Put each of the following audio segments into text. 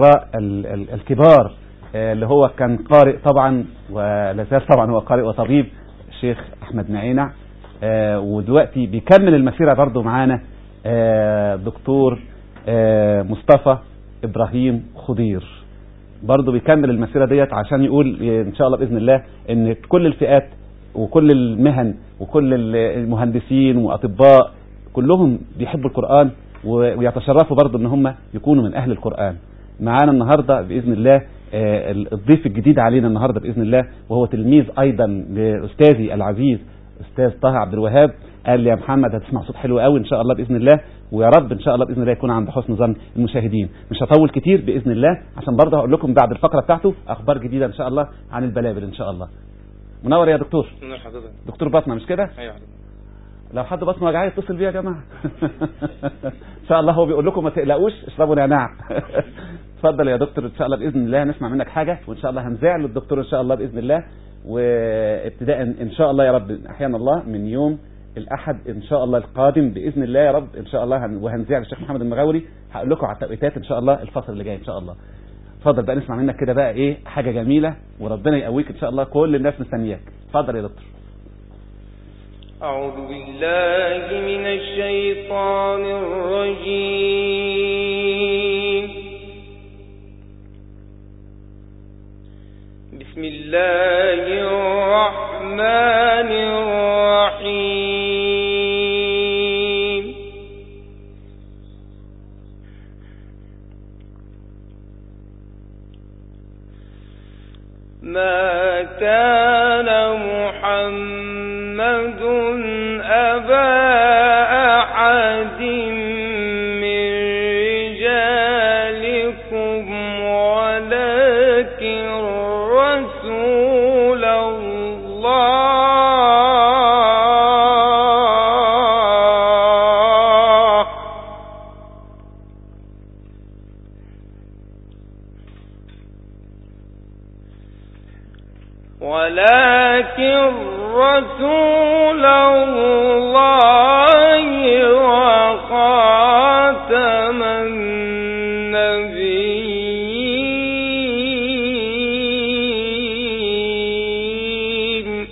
الأصدقاء ال- ال- الكبار آه، اللي هو كان قارئ طبعا ولا زال طبعا هو قارئ وطبيب الشيخ أحمد نعينع آه، ودلوقتي بيكمل المسيرة برضو معانا آه، دكتور آه، مصطفى إبراهيم خضير برضه بيكمل المسيره ديت عشان يقول ان شاء الله باذن الله ان كل الفئات وكل المهن وكل المهندسين واطباء كلهم بيحبوا القران و- ويتشرفوا برضه ان هم يكونوا من اهل القران معانا النهارده باذن الله آه، الضيف الجديد علينا النهارده باذن الله وهو تلميذ ايضا لاستاذي العزيز استاذ طه عبد الوهاب قال لي يا محمد هتسمع صوت حلو قوي ان شاء الله باذن الله ويا رب ان شاء الله باذن الله يكون عند حسن ظن المشاهدين مش هطول كتير باذن الله عشان برضه هقول لكم بعد الفقره بتاعته اخبار جديده ان شاء الله عن البلابل ان شاء الله منور يا دكتور من حضرتك دكتور بطنه مش كده ايوه حضرتك لو حد بطنه وجعاه يتصل بيا يا جماعه ان شاء الله هو بيقول لكم ما تقلقوش اشربوا نعناع اتفضل يا دكتور ان شاء الله باذن الله نسمع منك حاجه وان شاء الله هنذاع للدكتور ان شاء الله باذن الله وابتداء ان شاء الله يا رب احيانا الله من يوم الاحد ان شاء الله القادم باذن الله يا رب ان شاء الله هن- وهنذيع للشيخ محمد المغاوري هقول لكم على التوقيتات ان شاء الله الفصل اللي جاي ان شاء الله اتفضل بقى نسمع منك كده بقى ايه حاجه جميله وربنا يقويك ان شاء الله كل الناس مستنياك اتفضل يا دكتور أعوذ بالله من الشيطان الرجيم بسم الله الرحمن الرحيم ما كان محمد أبا أحد من رجالكم ولكن رسول الله ولكن رسول الله وخاتم النبيين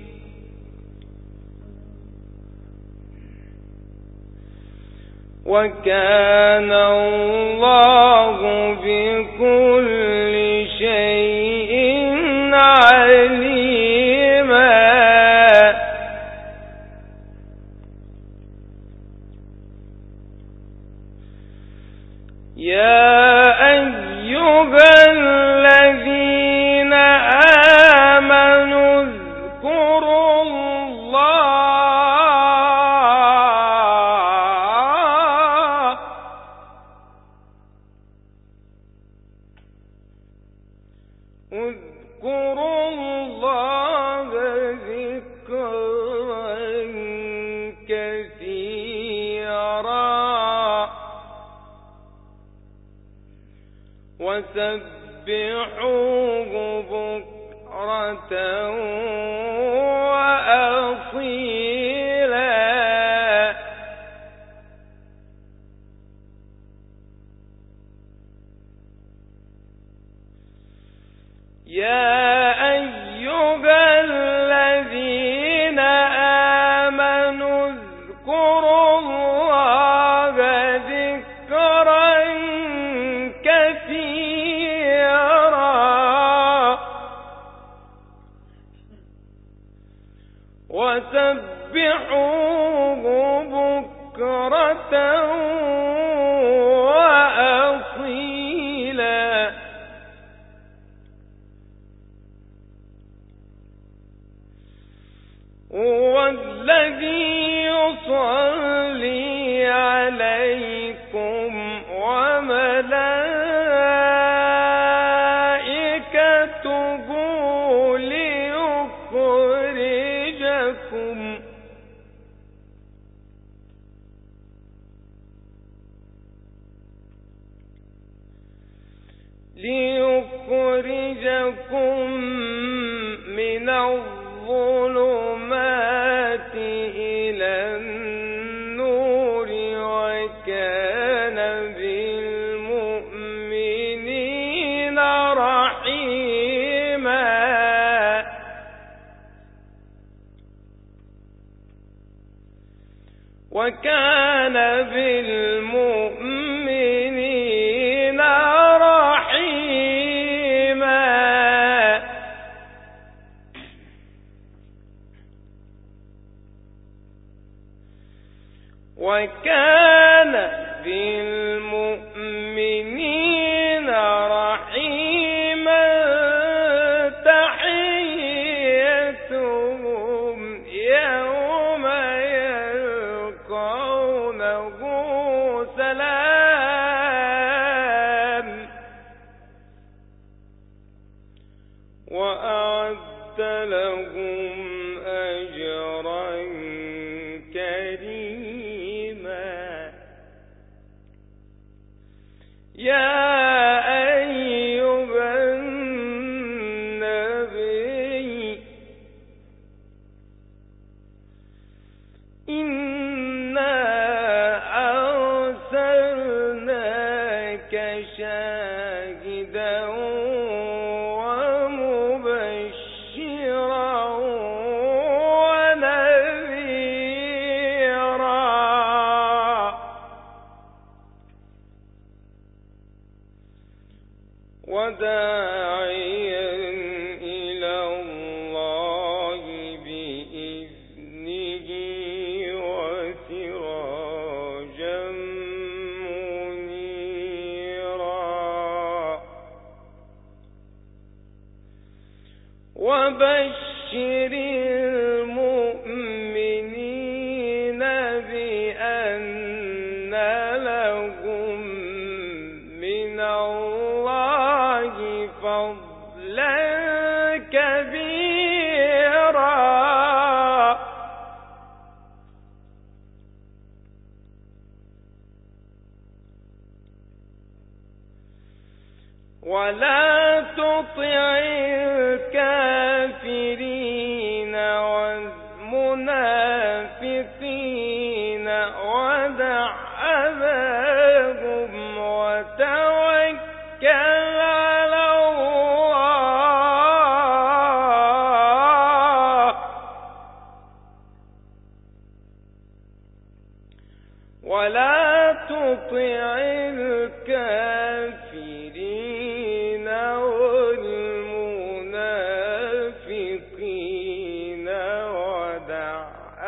وكان الله بكل شيء عليما يا أيها الذين آمنوا اذكروا الله اذكروا الله ذكرا كثيرا وسبحوه بكرة وأصيلا يا أيها الذين آمنوا اذكروا الله ذكرا كثيرا وسبحوه بكرة وأصيلا هو الذي يصلي عليكم وملائكته ليخرجكم ليخرجكم من الظلمات إلى النور وكان بالمؤمنين لهم أجرا كريما يا أيها النبي إنا أرسلناك شاهدا ومبشرا ونذيرا وداعيا إلى الله بإذنه وسراجا منيرا وبشر المؤمنين بأن لهم من الله فضلا كبيرا ولا تطع الكافرين والمنافقين ودع أذاهم وتوكل على الله ولا تطع الكافرين والمنافقين ودع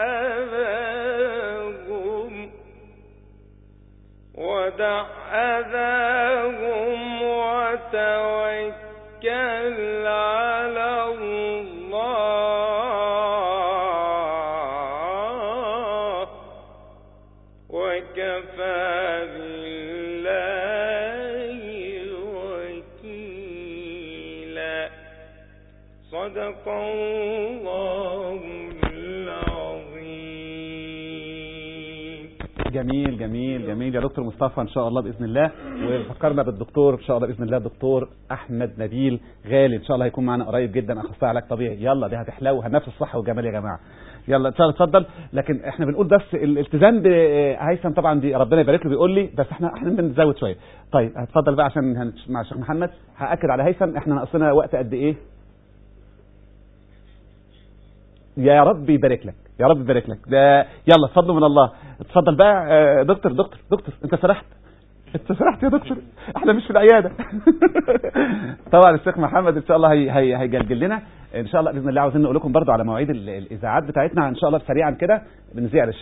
أذاهم ودع أذاهم وتوكل على الله وكفى بالله وكيلا صدق الله العظيم جميل جميل جميل يا دكتور مصطفى ان شاء الله باذن الله وفكرنا بالدكتور ان شاء الله باذن الله الدكتور احمد نبيل غالي ان شاء الله هيكون معانا قريب جدا اخصائي علاج طبيعي يلا دي هتحلو هنفس الصحه والجمال يا جماعه يلا ان شاء الله اتفضل لكن احنا بنقول بس الالتزام بهيثم طبعا دي ربنا يبارك له بيقول لي بس احنا احنا بنزود شويه طيب هتفضل بقى عشان هن- مع الشيخ محمد هاكد على هيثم احنا ناقصنا وقت قد ايه يا رب يبارك لك يا رب يبارك لك ده يلا فضل من الله اتفضل بقى آه، دكتور دكتور دكتور انت سرحت انت سرحت يا دكتور احنا مش في العياده طبعا الشيخ محمد ان شاء الله هي هي هيجلجل لنا ان شاء الله باذن الله عاوزين نقول لكم برضو على مواعيد ال- الاذاعات بتاعتنا ان شاء الله سريعا كده بنذيع للشباب